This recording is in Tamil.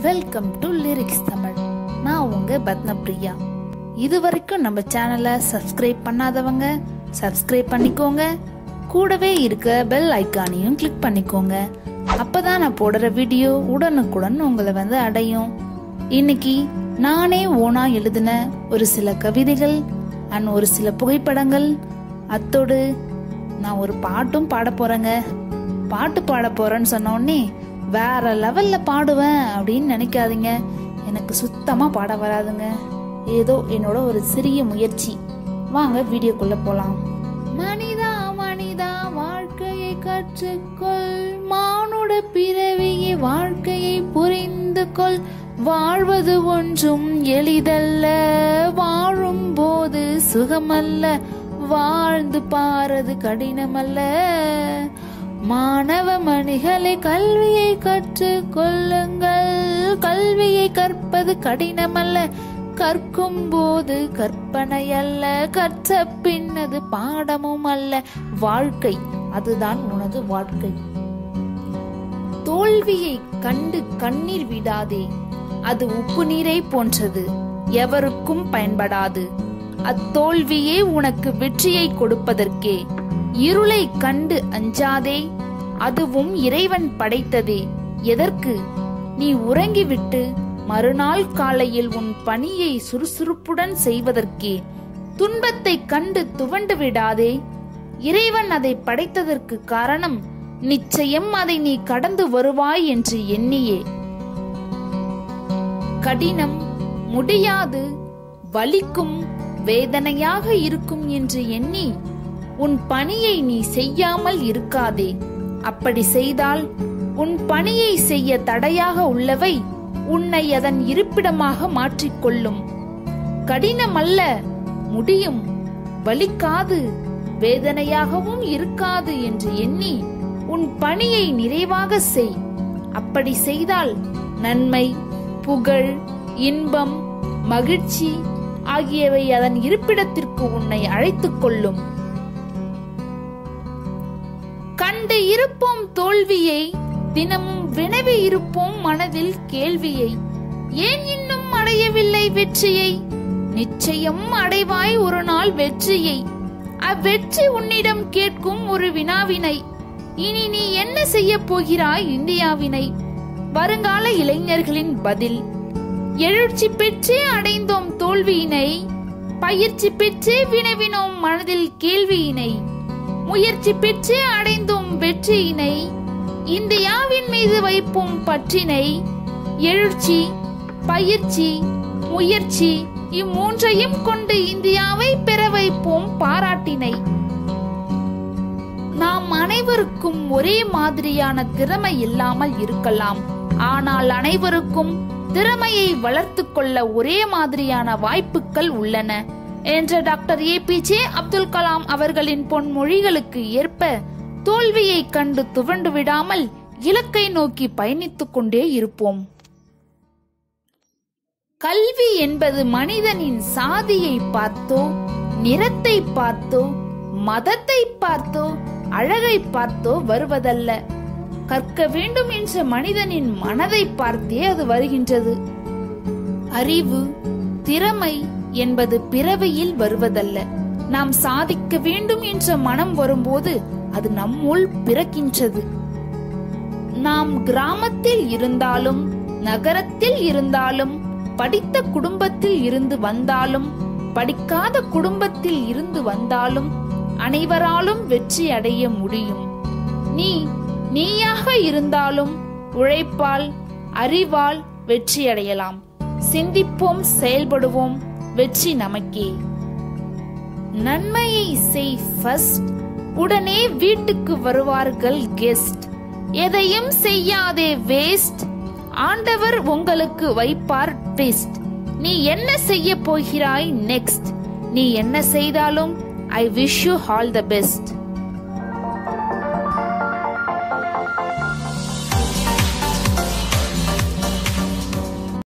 வெல்கம் டு லிரிக்ஸ் தமிழ் நான் உங்க பத்மபிரியா இது வரைக்கும் நம்ம சேனலை சப்ஸ்கிரைப் பண்ணாதவங்க சப்ஸ்கிரைப் பண்ணிக்கோங்க கூடவே இருக்க பெல் ஐக்கானையும் கிளிக் பண்ணிக்கோங்க அப்பதான் நான் போடுற வீடியோ உடனுக்குடன் உங்களை வந்து அடையும் இன்னைக்கு நானே ஓனா எழுதின ஒரு சில கவிதைகள் அண்ட் ஒரு சில புகைப்படங்கள் அத்தோடு நான் ஒரு பாட்டும் பாட போறேங்க பாட்டு பாட போறேன்னு சொன்ன உடனே வேற லெவல்ல பாடுவேன் அப்படின்னு நினைக்காதீங்க எனக்கு சுத்தமா பாட வராதுங்க ஏதோ என்னோட ஒரு சிறிய முயற்சி வாங்க வீடியோக்குள்ள போலாம் மனிதா மனிதா வாழ்க்கையை கற்றுக்கொள் மானுட பிறவியை வாழ்க்கையை புரிந்து கொள் வாழ்வது ஒன்றும் எளிதல்ல வாழும் போது சுகமல்ல வாழ்ந்து பாரது கடினமல்ல மாணவ மணிகளை கல்வியை கற்றுக் கொள்ளுங்கள் கல்வியை கற்பது கடினமல்ல கற்கும் போது கற்பனை அல்ல கற்ற பின்னது பாடமும் அல்ல வாழ்க்கை அதுதான் உனது வாழ்க்கை தோல்வியை கண்டு கண்ணீர் விடாதே அது உப்பு நீரை போன்றது எவருக்கும் பயன்படாது அத்தோல்வியே உனக்கு வெற்றியை கொடுப்பதற்கே இருளை கண்டு அஞ்சாதே அதுவும் இறைவன் படைத்ததே எதற்கு நீ உறங்கிவிட்டு மறுநாள் காலையில் உன் பணியை சுறுசுறுப்புடன் செய்வதற்கே துன்பத்தை கண்டு துவண்டு விடாதே இறைவன் அதை படைத்ததற்கு காரணம் நிச்சயம் அதை நீ கடந்து வருவாய் என்று எண்ணியே கடினம் முடியாது வலிக்கும் வேதனையாக இருக்கும் என்று எண்ணி உன் பணியை நீ செய்யாமல் இருக்காதே அப்படி செய்தால் உன் பணியை செய்ய தடையாக உள்ளவை உன்னை அதன் இருப்பிடமாக மாற்றிக்கொள்ளும் கடினமல்ல முடியும் வலிக்காது வேதனையாகவும் இருக்காது என்று எண்ணி உன் பணியை நிறைவாக செய் அப்படி செய்தால் நன்மை புகழ் இன்பம் மகிழ்ச்சி ஆகியவை அதன் இருப்பிடத்திற்கு உன்னை அழைத்துக் கொள்ளும் கண்டு இருப்போம் தோல்வியை தினமும் வினவி இருப்போம் மனதில் கேள்வியை ஏன் இன்னும் அடையவில்லை வெற்றியை நிச்சயம் அடைவாய் ஒரு நாள் வெற்றியை அவ்வெற்றி உன்னிடம் கேட்கும் ஒரு வினாவினை இனி நீ என்ன செய்ய போகிறாய் இந்தியாவினை வருங்கால இளைஞர்களின் பதில் எழுச்சி பெற்றே அடைந்தோம் தோல்வியினை பயிற்சி பெற்றே வினவினோம் மனதில் கேள்வியினை முயற்சி பெற்றே அடைந்தோம் வெற்றியினை இந்தியாவின் மீது வைப்போம் பற்றினை எழுச்சி பயிற்சி முயற்சி இம்மூன்றையும் கொண்டு இந்தியாவை பெற வைப்போம் பாராட்டினை நாம் அனைவருக்கும் ஒரே மாதிரியான திறமை இல்லாமல் இருக்கலாம் ஆனால் அனைவருக்கும் திறமையை வளர்த்து கொள்ள ஒரே மாதிரியான வாய்ப்புகள் உள்ளன என்ற doctor A P J Abdul Kalam அவர்களின் பொன்மொழிகளுக்கு ஏற்ப தோல்வியை கண்டு துவண்டு விடாமல் இலக்கை நோக்கி பயணித்துக் கொண்டே இருப்போம் கல்வி என்பது மனிதனின் சாதியை பார்த்தோ நிறத்தை பார்த்தோ மதத்தை பார்த்தோ அழகை பார்த்தோ வருவதல்ல கற்க வேண்டும் என்ற மனிதனின் மனதை பார்த்தே அது வருகின்றது அறிவு திறமை என்பது பிறவியில் வருவதல்ல நாம் சாதிக்க வேண்டும் என்ற மனம் வரும்போது அது நம்முள் பிறக்கின்றது நாம் கிராமத்தில் இருந்தாலும் நகரத்தில் இருந்தாலும் படித்த குடும்பத்தில் இருந்து வந்தாலும் படிக்காத குடும்பத்தில் இருந்து வந்தாலும் அனைவராலும் வெற்றி அடைய முடியும் நீ நீயாக இருந்தாலும் உழைப்பால் அறிவால் வெற்றி அடையலாம் சிந்திப்போம் செயல்படுவோம் வெற்றி நமக்கே நன்மையை செய் ஃபர்ஸ்ட் உடனே வீட்டுக்கு வருவார்கள் கெஸ்ட் எதையும் செய்யாதே வேஸ்ட் ஆண்டவர் உங்களுக்கு வைப்பார் ட்விஸ்ட் நீ என்ன செய்ய போகிறாய் நெக்ஸ்ட் நீ என்ன செய்தாலும் I wish you all the best